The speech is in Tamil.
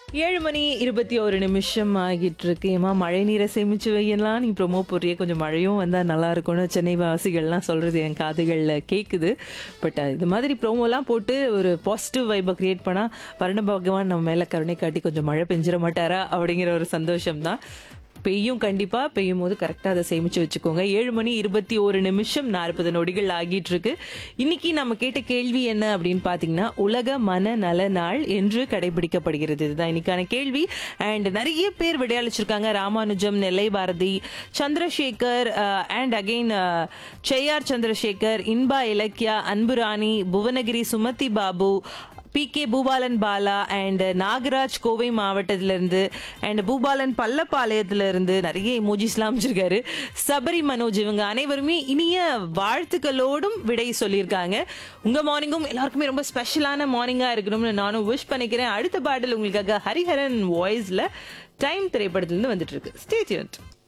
ஏழு மணி இருபத்தி ஒரு நிமிஷம் ஆகிட்டு இருக்கு ஏமா மழை நீரை சேமிச்சு வையலாம் நீ ப்ரொமோ போடுறிய கொஞ்சம் மழையும் வந்தால் நல்லா இருக்கும்னு சென்னை வாசிகள்லாம் சொல்கிறது என் காதுகளில் கேட்குது பட் இது மாதிரி ப்ரோமோலாம் போட்டு ஒரு பாசிட்டிவ் வைப்பை க்ரியேட் பண்ணால் வருண பகவான் நம்ம மேலே கருணை காட்டி கொஞ்சம் மழை பெஞ்சிட மாட்டாரா அப்படிங்கிற ஒரு சந்தோஷம் தான் பெய்யும் கண்டிப்பா பெய்யும் போது கரெக்டாக அதை சேமிச்சு வச்சுக்கோங்க ஏழு மணி இருபத்தி ஒரு நிமிஷம் நாற்பது நொடிகள் ஆகிட்டு இருக்கு இன்னைக்கு நம்ம கேட்ட கேள்வி என்ன அப்படின்னு பார்த்தீங்கன்னா உலக மன நல நாள் என்று கடைபிடிக்கப்படுகிறது இதுதான் இன்னைக்கான கேள்வி அண்ட் நிறைய பேர் விடையளிச்சிருக்காங்க Ramanujam Nellai Bharathi Chandrasekar and again Cheyyar Chandrasekar Inba Ilakkiya Anburani Bhuvanagiri Sumathi Babu P K Bhupalan Bala and Nagaraj Kovai மாவட்டத்திலிருந்து அண்ட் பூபாலன் பள்ளப்பாளையத்துல இருந்து நிறைய இமோஜிஸ்லாம் அமைச்சிருக்காரு சபரி மனோஜ் இவங்க அனைவருமே இனிய வாழ்த்துக்களோடும் விடை சொல்லியிருக்காங்க உங்க மார்னிங்கும் எல்லாருக்குமே ரொம்ப ஸ்பெஷலான மார்னிங்கா இருக்கணும்னு நானும் விஷ் பண்ணிக்கிறேன் அடுத்த பாடல் உங்களுக்காக ஹரிஹரன் வாய்ஸ்ல டைம் திரைப்படத்திலிருந்து வந்துட்டு இருக்கு ஸ்டே டியூன்ட்